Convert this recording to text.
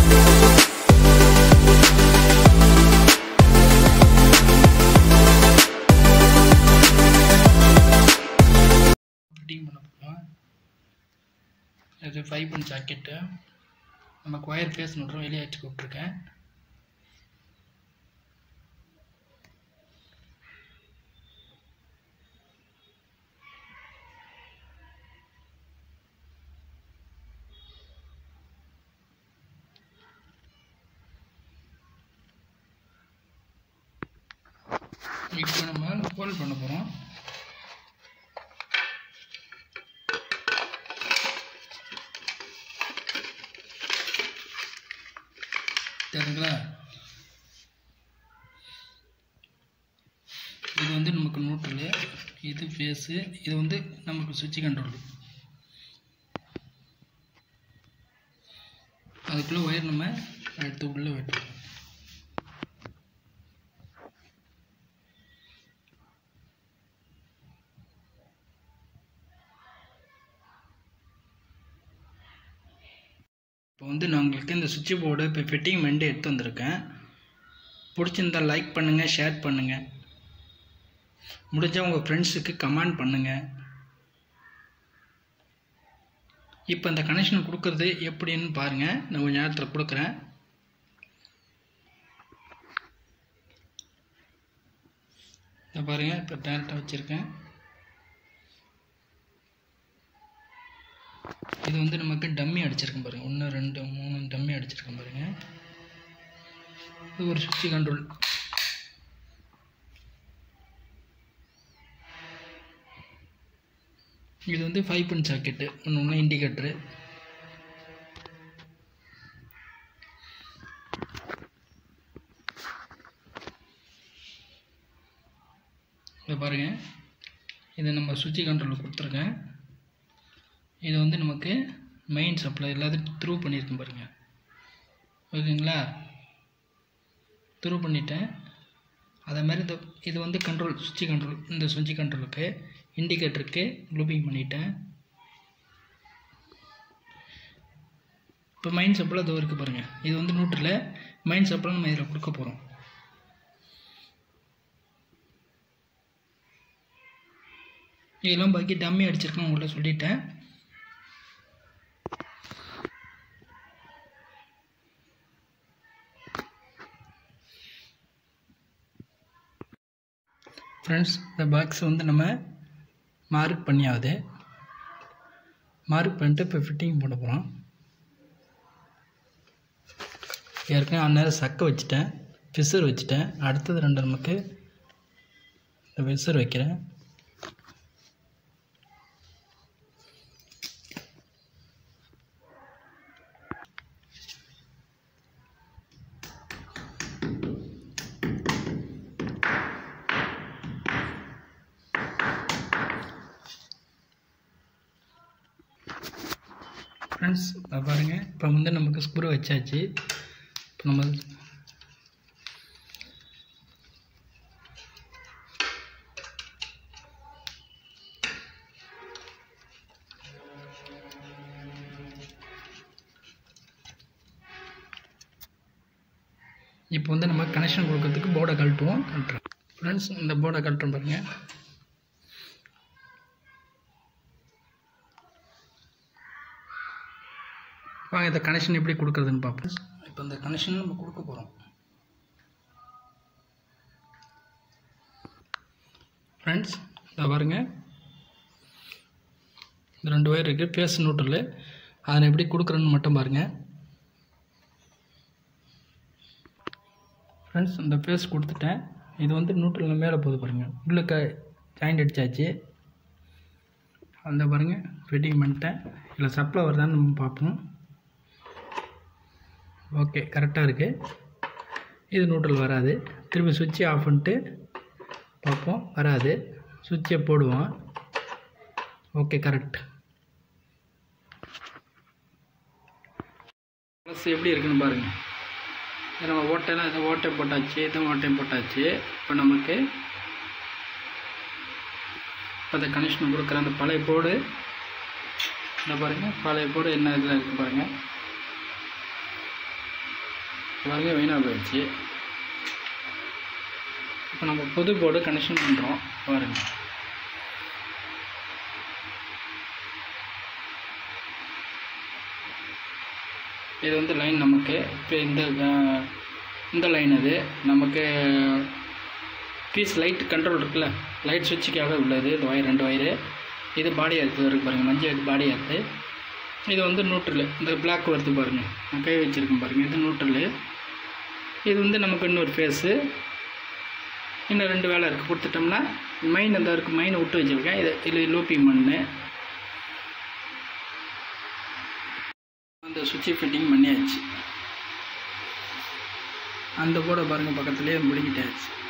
fitting பண்ண போகிறோம் இது ஃபைவ் பன் ஜாக்கெட்டு நமக்கு ஒயர் ஃபேஸ் நோட்டும் வெளியே வச்சு விட்ருக்கேன் இப்போ நம்ம ஹோல் பண்ண போகிறோம் தெரியுங்களா இது வந்து நமக்கு நியூட்ரலு இது ஃபேஸு இது வந்து நமக்கு சுவிட்ச் கண்ட்ரோல் அதுக்குள்ளே ஒயர் நம்ம எடுத்து உள்ளே வெட்டுறோம் இப்போ வந்து நான் உங்களுக்கு இந்த சுவிட்ச் போர்டு இப்போ ஃபிட்டிங் மெண்டு எடுத்து வந்திருக்கேன் பிடிச்சிருந்தா லைக் பண்ணுங்கள் ஷேர் பண்ணுங்கள் முடிஞ்சால் உங்கள் ஃப்ரெண்ட்ஸுக்கு கமெண்ட் பண்ணுங்கள் இப்போ இந்த கனெக்ஷன் கொடுக்குறது எப்படின்னு பாருங்கள் நான் கொஞ்சம் நேரத்தில் கொடுக்குறேன் இதை பாருங்கள் இப்போ டேரெக்டாக வச்சுருக்கேன் இது வந்து நமக்கு டம்மி அடிச்சிருக்கேன் பாருங்கள் ஒன்று ரெண்டு மூணு டம்மி அடிச்சிருக்கேன் பாருங்கள் இது ஒரு சுவிட்ச் கண்ட்ரோல் இது வந்து ஃபைவ் பின் சாக்கெட்டு ஒன்று ஒன்று இண்டிகேட்ரு இதை பாருங்கள் இதை நம்ம சுவிட்ச் கண்ட்ரோலில் கொடுத்துருக்கேன் இது வந்து நமக்கு மெயின் சப்ளை எல்லாத்தையும் த்ரூ பண்ணியிருக்கேன் பாருங்கள் ஓகேங்களா த்ரூ பண்ணிட்டேன் அதே மாதிரி இந்த இது வந்து கண்ட்ரோல் சுவிட்ச் கண்ட்ரோல் இந்த சுவிட்ச் கண்ட்ரோலுக்கு இண்டிகேட்டருக்கு க்ளூபிங் பண்ணிட்டேன் இப்போ மைண்ட் சப்ளை இது இருக்குது பாருங்கள் இது வந்து நூற்றில் மைண்ட் சப்ளை நம்ம இதில் கொடுக்க போகிறோம் இதெல்லாம் பாக்கி டம்மி அடிச்சிருக்கேன் உங்கள்கிட்ட சொல்லிட்டேன் ஃப்ரெண்ட்ஸ் இந்த பாக்ஸ் வந்து நம்ம மார்க் பண்ணியாவது மார்க் பண்ணிட்டு இப்போ ஃபிட்டிங் போட போகிறோம் ஏற்கனவே அந்நேரம் சக்கை வச்சுட்டேன் ஃபிஷர் வச்சுட்டேன் அடுத்தது ரெண்டு நமக்கு இந்த ஃபிஷர் வைக்கிறேன் ஃப்ரெண்ட்ஸ் பாருங்கள் இப்போ வந்து நமக்கு ஸ்க்ரூ வச்சாச்சு இப்போ நம்ம இப்போ வந்து நம்ம கனெக்ஷன் கொடுக்கறதுக்கு போர்டை கழட்டுவோம் கழட்டுறோம் ஃப்ரெண்ட்ஸ் இந்த போர்டை கழட்டுறோம் பாருங்கள் வாங்க இந்த கனெக்ஷன் எப்படி கொடுக்குறதுன்னு பார்ப்போம் இப்போ இந்த கனெக்ஷன் நம்ம கொடுக்க போகிறோம் ஃப்ரெண்ட்ஸ் இதை பாருங்க இந்த ரெண்டு ஒயர் இருக்குது பேஸ் நூற்றில் அதை எப்படி கொடுக்குறேன்னு மட்டும் பாருங்கள் ஃப்ரெண்ட்ஸ் இந்த பேஸ் கொடுத்துட்டேன் இது வந்து நூற்றில் மேலே போகுது பாருங்கள் உள்ளுக்க ஜாயிண்ட் அடித்தாச்சு அந்த பாருங்கள் ஃபிட்டிங் பண்ணிட்டேன் இல்லை சப்ளை வருதான்னு நம்ம பார்ப்போம் ஓகே கரெக்டாக இருக்குது இது நியூட்ரல் வராது திரும்பி சுவிட்சை ஆஃப் பண்ணிட்டு பார்ப்போம் வராது சுவிட்சை போடுவோம் ஓகே கரெக்ட் ப்ளஸ் எப்படி இருக்குன்னு பாருங்கள் இது நம்ம ஓட்டைலாம் இதை ஓட்டை போட்டாச்சு இதை ஓட்டையும் போட்டாச்சு இப்போ நமக்கு இப்போ அந்த கனெக்ஷன் கொடுக்குற அந்த பழைய போர்டு இந்த பாருங்கள் பழைய போர்டு என்ன இதில் இருக்குது பாருங்கள் பாருங்க வீணாக போயிடுச்சு இப்போ நம்ம புது போர்டு கனெக்ஷன் பண்ணுறோம் பாருங்க இது வந்து லைன் நமக்கு இப்போ இந்த அஹ், இந்த லைன் இது நமக்கு பீஸ் லைட் கண்ட்ரோல் இருக்குல்ல லைட் சுவிட்சுக்காக உள்ளது இந்த ஒயர் ரெண்டு ஒயரு இது பாடி எர்த்து இருக்கு பாருங்கள் மஞ்சள் இது பாடி எர்த்து இது வந்து நியூட்ரலு இந்த பிளாக் வருது பாருங்கள் நான் கை வச்சுருக்கேன் பாருங்கள் இது நியூட்ரலு இது வந்து நமக்கு இன்னொரு ஃபேஸு இன்னும் ரெண்டு வேலை இருக்குது கொடுத்துட்டோம்னா மெயின் இந்த இருக்குது மெயின் விட்டு வச்சுருக்கேன் இது இது லூப்பி மண் அந்த சுவிட்சை ஃபிட்டிங் பண்ணியாச்சு அந்த போர்டை பாருங்கள் பக்கத்துலேயே முடிக்கிட்டாச்சு